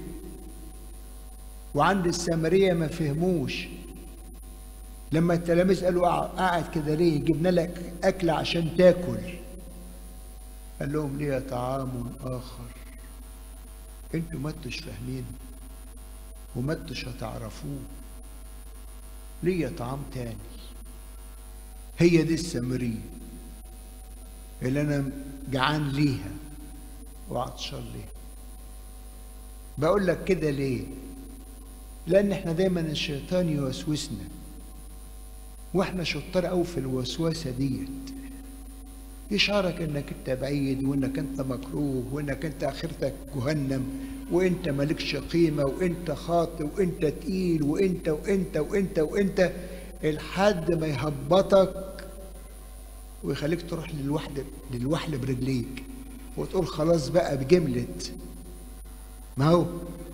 [SPEAKER 1] وعند السامريه ما فهموش لما التلاميذ قالوا قاعد كده ليه جبنا لك اكل عشان تاكل قال لهم ليه طعام اخر انتوا ما انتوش فاهمين وما انتوش هتعرفوه ليا طعام تاني هي دي السامرية اللي انا جعان ليها وعطشان ليها بقول لك كده ليه لان احنا دايما الشيطان يوسوسنا واحنا شطار قوي في الوسوسه ديت يشعرك انك انت بعيد وانك انت مكروه وانك انت اخرتك جهنم وانت مالكش قيمه وانت خاطئ وانت تقيل وانت وانت وانت وانت لحد ما يهبطك ويخليك تروح للوحل للوحل برجليك وتقول خلاص بقى بجملت ما هو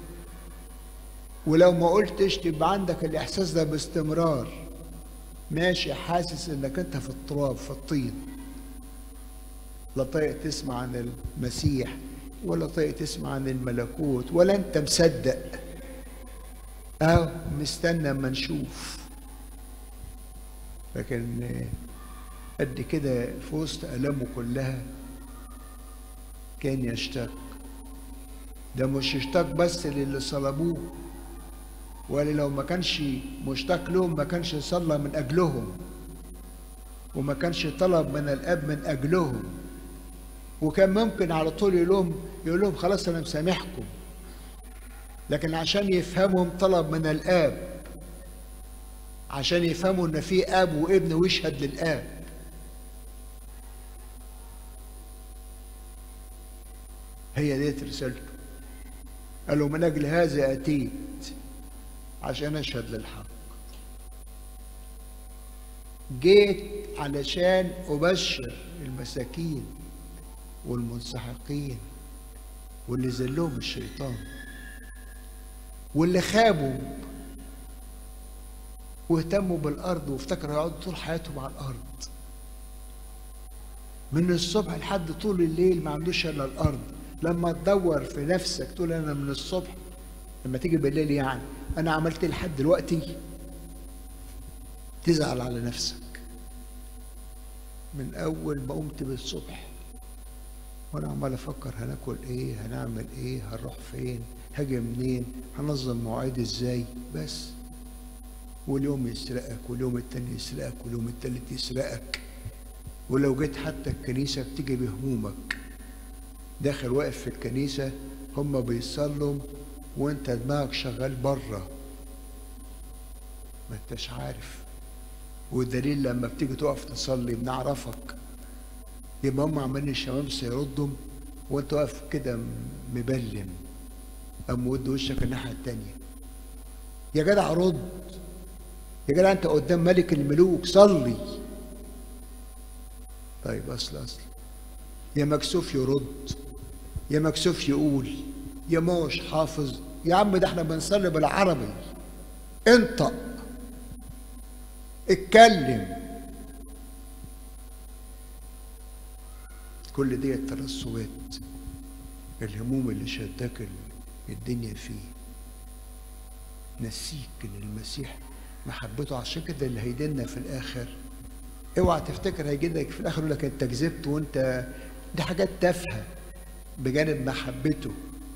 [SPEAKER 1] ولو ما قلتش تبقى عندك الاحساس ده باستمرار ماشي حاسس انك انت في التراب في الطين لا طايق تسمع عن المسيح ولا طايق تسمع عن الملكوت ولا انت مصدق اهو مستنى اما نشوف لكن قد كده في وسط ألمه كلها كان يشتاق ده مش يشتاق بس للي صلبوه ولا لو ما كانش مشتاق لهم ما كانش صلى من أجلهم وما كانش طلب من الأب من أجلهم وكان ممكن على طول يقول لهم يقول لهم خلاص أنا مسامحكم لكن عشان يفهمهم طلب من الآب عشان يفهموا إن في أب وابن ويشهد للآب هي ديت رسالته قال له من أجل هذا أتيت عشان أشهد للحق جيت علشان أبشر المساكين والمنسحقين واللي ذلهم الشيطان واللي خابوا واهتموا بالأرض وافتكروا يقعدوا طول حياتهم على الأرض من الصبح لحد طول الليل ما عندوش إلا الأرض لما تدور في نفسك تقول أنا من الصبح لما تيجي بالليل يعني أنا عملت لحد دلوقتي تزعل على نفسك من أول ما قمت بالصبح وأنا عمال أفكر هناكل إيه هنعمل إيه هنروح فين هاجي منين هنظم مواعيد إزاي بس واليوم يسرقك واليوم التاني يسرقك واليوم التالت يسرقك ولو جيت حتى الكنيسة بتيجي بهمومك داخل واقف في الكنيسة هم بيصلوا وانت دماغك شغال بره ما انتش عارف والدليل لما بتيجي تقف تصلي بنعرفك يبقى هم عمالين الشمامسة يردوا وانت واقف كده مبلم أم ود وشك الناحية التانية يا جدع رد يا جدع انت قدام ملك الملوك صلي طيب اصل اصل يا مكسوف يرد يا مكسوف يقول يا موش حافظ يا عم ده احنا بنصلي بالعربي انطق اتكلم كل دي الترسبات الهموم اللي شدك الدنيا فيه نسيك ان المسيح محبته عشان كده اللي هيدلنا في الاخر اوعى تفتكر هيجيلك في الاخر يقول لك انت كذبت وانت دي حاجات تافهه بجانب محبته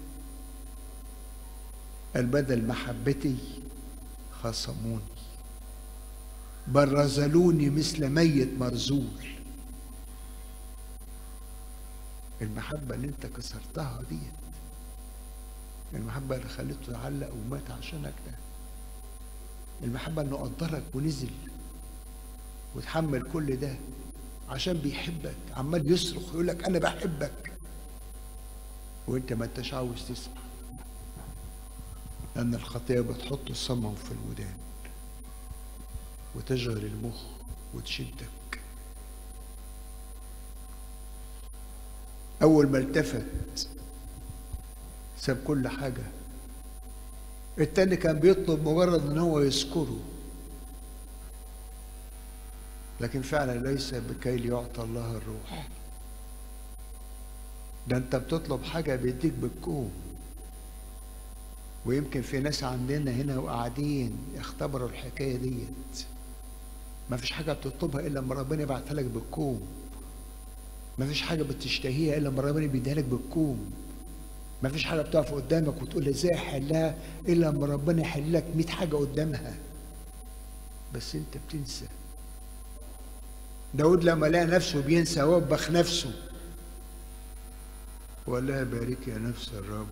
[SPEAKER 1] قال بدل محبتي خصموني بل رزلوني مثل ميت مرزول المحبة اللي انت كسرتها ديت المحبة اللي خليته يعلق ومات عشانك ده المحبة انه قدرك ونزل وتحمل كل ده عشان بيحبك عمال يصرخ يقول لك انا بحبك وانت ما انتش عاوز تسمع لان الخطيه بتحط الصمم في الودان وتشغل المخ وتشدك اول ما التفت ساب كل حاجه التاني كان بيطلب مجرد ان هو يذكره لكن فعلا ليس بكي ليعطى الله الروح ده انت بتطلب حاجة بيديك بالكوم ويمكن في ناس عندنا هنا وقاعدين اختبروا الحكاية ديت ما فيش حاجة بتطلبها إلا لما ربنا يبعتها لك بالكوم ما فيش حاجة بتشتهيها إلا لما ربنا بيديها لك بالكوم ما فيش حاجة بتقف قدامك وتقول ازاي احلها إلا لما ربنا يحل لك 100 حاجة قدامها بس أنت بتنسى داود لما لقى نفسه بينسى وبخ نفسه وقال لها بارك يا نفس الرب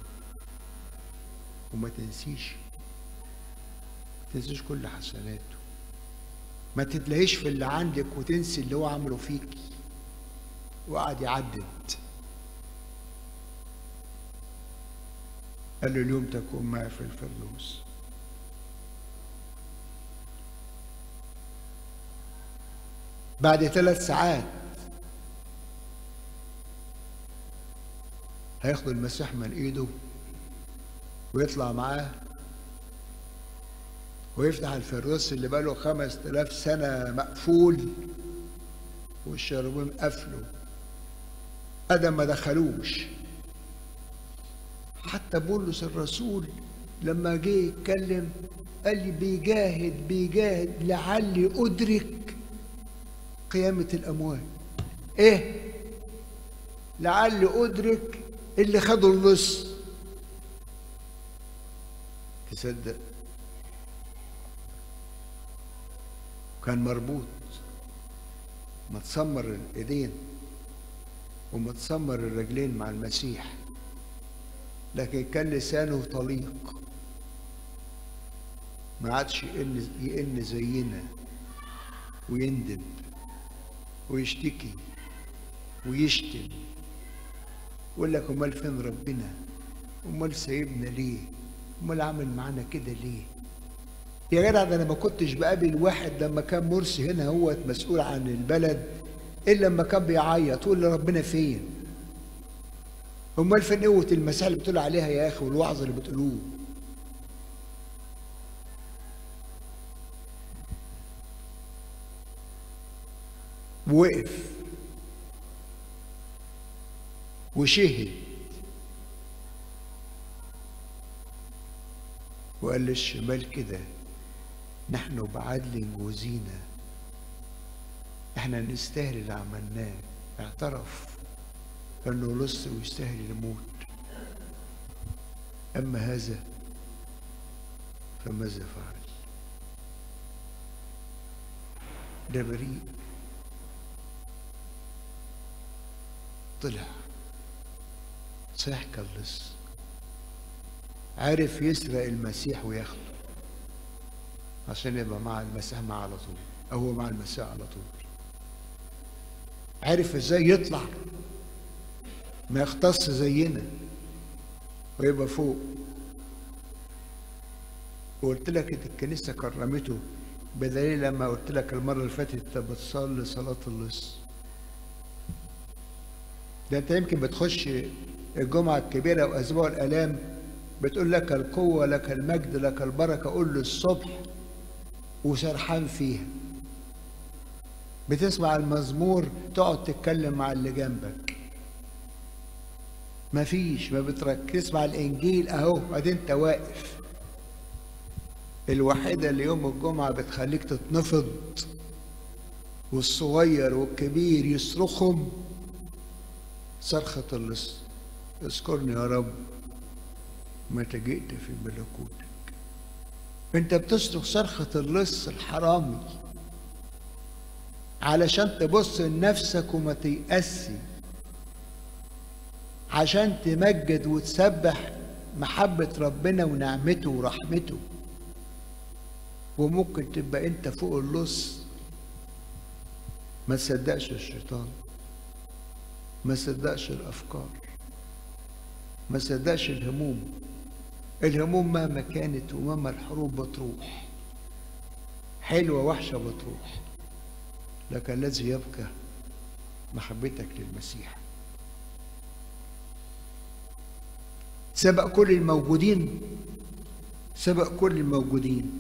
[SPEAKER 1] وما تنسيش ما تنسيش كل حسناته ما تتلاقيش في اللي عندك وتنسي اللي هو عمله فيكي وقعد يعدد قال له اليوم تكون معي في الفردوس بعد ثلاث ساعات هياخد المسيح من ايده ويطلع معاه ويفتح الفردوس اللي بقاله خمس تلاف سنة مقفول والشياطين قفلوا ادم ما دخلوش حتى بولس الرسول لما جه يتكلم قال لي بيجاهد بيجاهد لعلي ادرك قيامة الاموات ايه لعلي ادرك اللي خدوا اللص تصدق كان مربوط متسمر الايدين ومتسمر الرجلين مع المسيح لكن كان لسانه طليق ما عادش يئن يئن زينا ويندب ويشتكي ويشتم يقول لك امال فين ربنا امال سايبنا ليه امال عامل معانا كده ليه يا جدع ده انا ما كنتش بقابل واحد لما كان مرسي هنا هو مسؤول عن البلد الا لما كان بيعيط يقول لي ربنا فين امال فين قوه المسيح اللي بتقول عليها يا اخي والوعظ اللي بتقولوه وقف وشهد وقال للشمال كده نحن بعدل جوزينا احنا نستاهل اللي عملناه اعترف انه لص ويستاهل الموت اما هذا فماذا فعل ده بريء طلع صحيح كان لص عرف يسرق المسيح وياخده عشان يبقى مع المسيح معاه على طول او هو مع المسيح على طول عرف ازاي يطلع ما يختص زينا ويبقى فوق وقلت لك ان الكنيسه كرمته بدليل لما قلت لك المره اللي فاتت انت بتصلي صلاه اللص ده انت يمكن بتخش الجمعه الكبيره واسبوع الالام بتقول لك القوه لك المجد لك البركه قول له الصبح وسرحان فيها بتسمع المزمور تقعد تتكلم مع اللي جنبك مفيش ما بتركز تسمع الانجيل اهو ادي انت واقف الوحيده اللي يوم الجمعه بتخليك تتنفض والصغير والكبير يصرخهم صرخة اللص اذكرني يا رب متى جئت في ملكوتك انت بتصرخ صرخة اللص الحرامي علشان تبص لنفسك وما تيأسي عشان تمجد وتسبح محبة ربنا ونعمته ورحمته وممكن تبقى انت فوق اللص ما تصدقش الشيطان ما صدقش الافكار ما صدقش الهموم الهموم مهما كانت ومهما الحروب بتروح حلوه وحشه بتروح لكن الذي يبقى محبتك للمسيح سبق كل الموجودين سبق كل الموجودين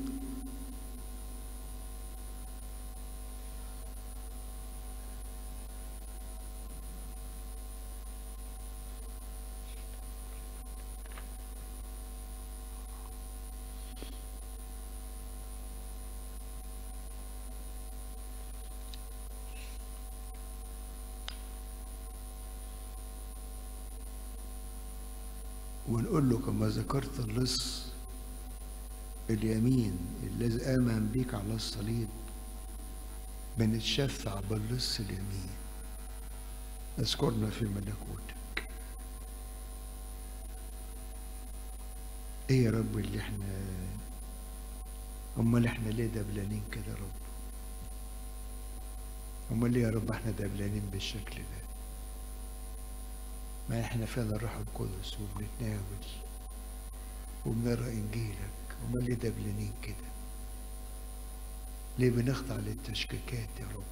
[SPEAKER 1] ونقول له كما ذكرت اللص اليمين الذي آمن بك على الصليب بنتشفع باللص اليمين اذكرنا في ملكوتك ايه يا رب اللي احنا امال احنا ليه دبلانين كده يا رب امال ليه يا رب احنا دبلانين بالشكل ده ما احنا فينا الروح القدس وبنتناول وبنقرا انجيلك امال ليه دبلانين كده ليه بنخضع للتشكيكات يا رب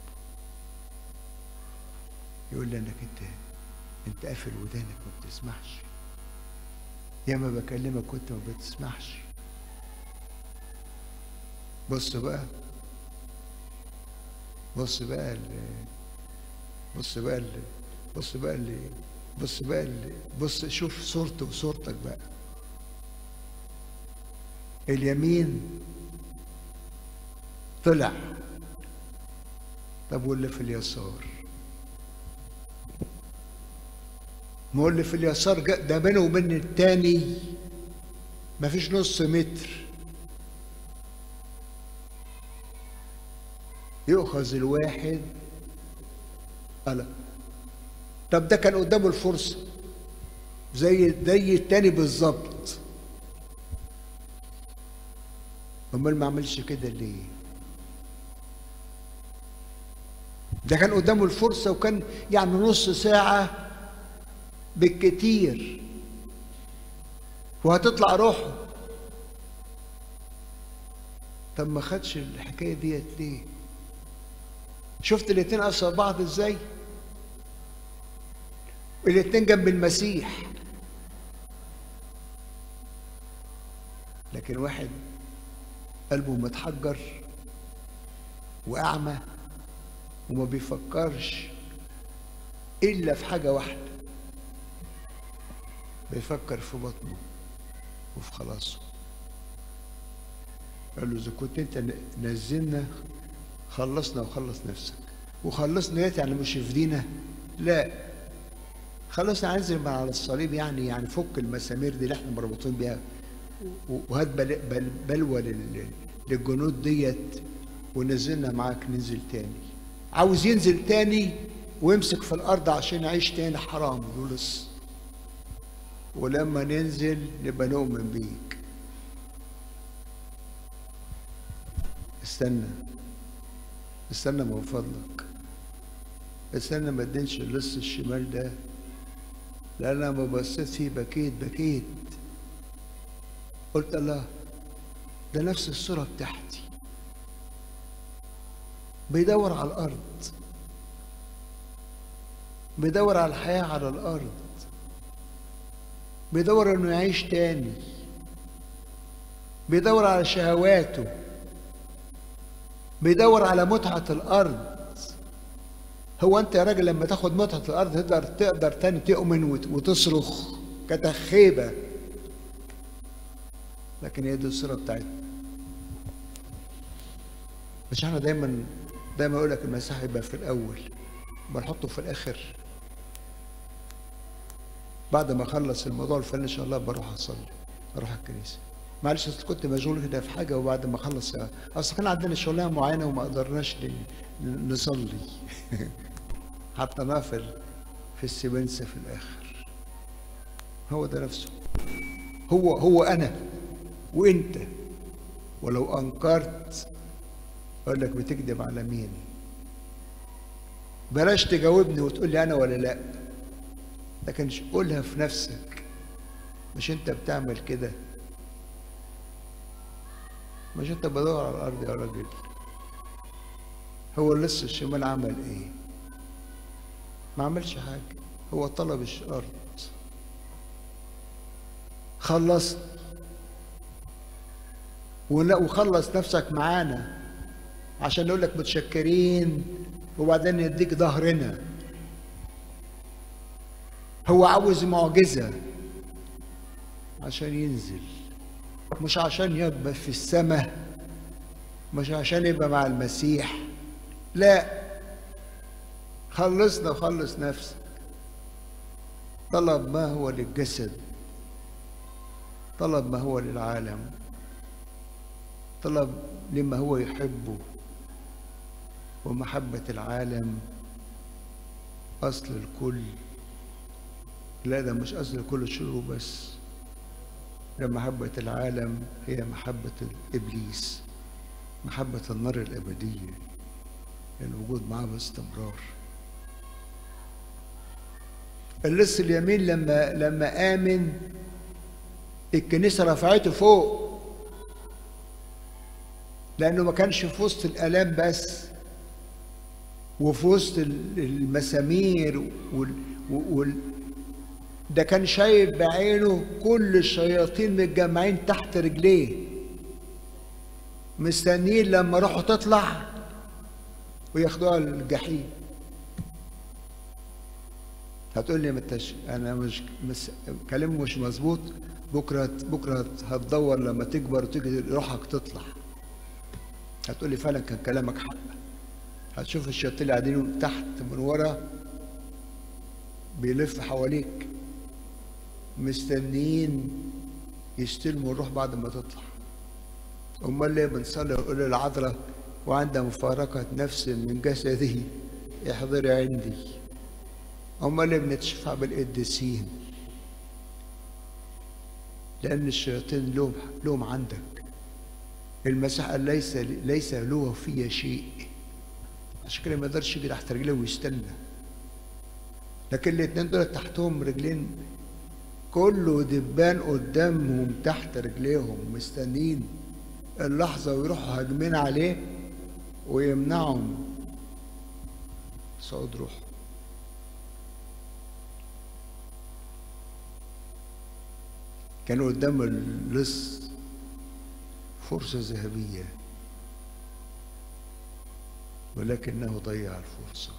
[SPEAKER 1] يقول لي انك انت انت قافل ودانك ما بتسمعش يا ما بكلمك كنت ما بتسمعش بص بقى بص بقى ال بص بقى ال بص بقى ال بص بقى ال بص شوف صورته وصورتك بقى اليمين طلع طب واللي في اليسار ما هو اللي في اليسار ده بينه وبين التاني مفيش نص متر يؤخذ الواحد ألا طب ده كان قدامه الفرصة زي زي التاني بالظبط امال ما عملش كده ليه ده كان قدامه الفرصة وكان يعني نص ساعة بالكتير وهتطلع روحه طب ما خدش الحكاية ديت ليه شفت الاتنين أثر بعض ازاي الاتنين جنب المسيح لكن واحد قلبه متحجر وأعمى وما بيفكرش إلا في حاجة واحدة بيفكر في بطنه وفي خلاصه قال له إذا كنت أنت نزلنا خلصنا وخلص نفسك وخلصنا يعني مش يفدينا لا خلصنا هننزل من على الصليب يعني يعني فك المسامير دي اللي احنا مربوطين بيها وهات بل بل بلوى للجنود ديت ونزلنا معاك ننزل تاني عاوز ينزل تاني ويمسك في الارض عشان يعيش تاني حرام يولس ولما ننزل نبقى نؤمن بيك استنى استنى من فضلك استنى ما تدينش اللص الشمال ده لان لما بصيت فيه بكيت بكيت قلت الله ده نفس الصورة بتاعتي بيدور على الأرض بيدور على الحياة على الأرض بيدور إنه يعيش تاني بيدور على شهواته بيدور على متعة الأرض هو أنت يا راجل لما تاخد متعة الأرض تقدر تقدر تاني تؤمن وتصرخ كتخيبة لكن هي دي الصورة بتاعتنا مش احنا دايما دايما يقول لك المسيح يبقى في الأول بنحطه في الآخر بعد ما اخلص الموضوع الفلاني ان شاء الله بروح اصلي اروح الكنيسه معلش اصل كنت مشغول كده في حاجه وبعد ما اخلص اصل كان عندنا شغلانه معينه وما قدرناش نصلي حتى نقفل في السبنسه في الاخر هو ده نفسه هو هو انا وانت ولو انكرت اقول لك بتكذب على مين بلاش تجاوبني وتقول لي انا ولا لا لكن قولها في نفسك مش انت بتعمل كده مش انت بدور على الارض يا راجل هو لسه الشمال عمل ايه ما عملش حاجه هو طلب الارض خلصت ولا وخلص نفسك معانا عشان نقول لك متشكرين وبعدين نديك ظهرنا هو عاوز معجزة عشان ينزل مش عشان يبقى في السماء مش عشان يبقى مع المسيح لا خلصنا وخلص نفسك طلب ما هو للجسد طلب ما هو للعالم طلب لما هو يحبه ومحبة العالم أصل الكل لا ده مش أصل كل الشرور بس ده محبة العالم هي محبة إبليس محبة النار الأبدية الوجود معاه باستمرار اللص اليمين لما لما آمن الكنيسة رفعته فوق لأنه ما كانش في وسط الآلام بس وفي وسط المسامير وال, وال ده كان شايف بعينه كل الشياطين متجمعين تحت رجليه مستنيين لما روحه تطلع وياخدوها الجحيم هتقول لي متش انا مش مس... كلام مش مظبوط بكره بكره هتدور لما تكبر وتيجي روحك تطلع هتقول لي فعلا كان كلامك حق هتشوف الشياطين اللي قاعدين تحت من ورا بيلف حواليك مستنيين يستلموا الروح بعد ما تطلع امال ليه بنصلي ونقول للعذراء وعند مفارقة نفس من جسده احضري عندي امال ليه بنتشفع بالقديسين لان الشياطين لهم لهم عندك المسيح قال ليس ليس له في شيء عشان كده ما يقدرش يجي تحت رجليه ويستنى لكن الاثنين دول تحتهم رجلين كله دبان قدامهم تحت رجليهم مستنيين اللحظة ويروحوا هاجمين عليه ويمنعهم صعود روحه كان قدام اللص فرصة ذهبية ولكنه ضيع الفرصة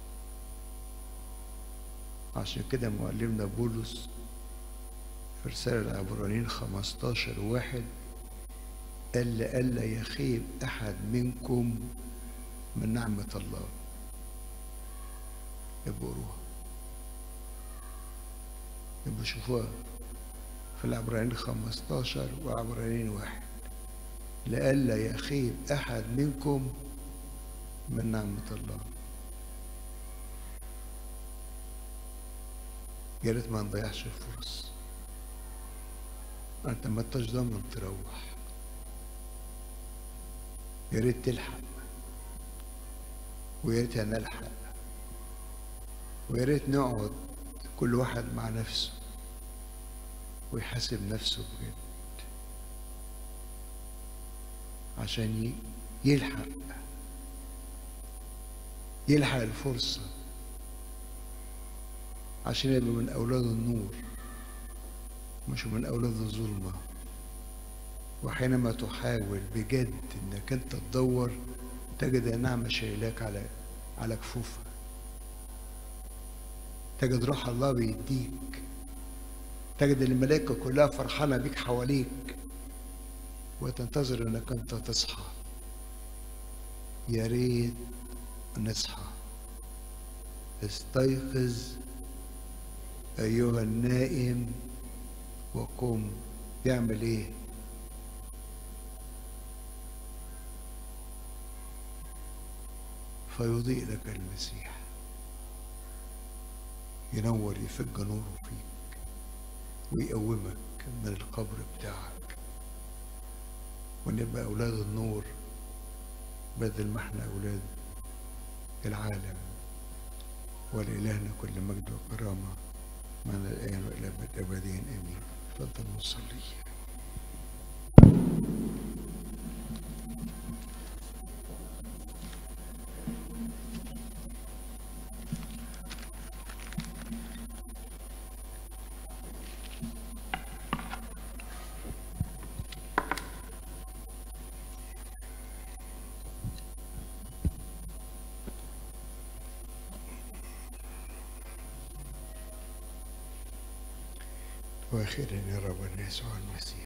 [SPEAKER 1] عشان كده معلمنا بولس في رسالة العبرانيين 15 واحد قال لألا يخيب أحد منكم من نعمة الله يبقوا روها يبقوا شوفوها في العبرانيين 15 وعبرانيين واحد لئلا يخيب أحد منكم من نعمة الله يا ريت ما نضيعش الفرص انت ما انتش ضامن تروح يا ريت تلحق ويا ريت نلحق ويا ريت نقعد كل واحد مع نفسه ويحاسب نفسه بجد عشان يلحق يلحق الفرصة عشان يبقى من أولاد النور مش من أولاد الظلمة وحينما تحاول بجد انك انت تدور تجد النعمة شايلاك على على كفوفها تجد روح الله بيديك تجد الملائكة كلها فرحانة بيك حواليك وتنتظر انك انت تصحى يا ريت نصحى استيقظ ايها النائم وقم يعمل ايه فيضيء لك المسيح ينور يفج نوره فيك ويقومك من القبر بتاعك ونبقى أولاد النور بدل ما احنا أولاد العالم ولإلهنا كل مجد وكرامة من الآن وإلى أبد أبدين آمين تفضل نصلي واخيرا يا رب يسوع المسيح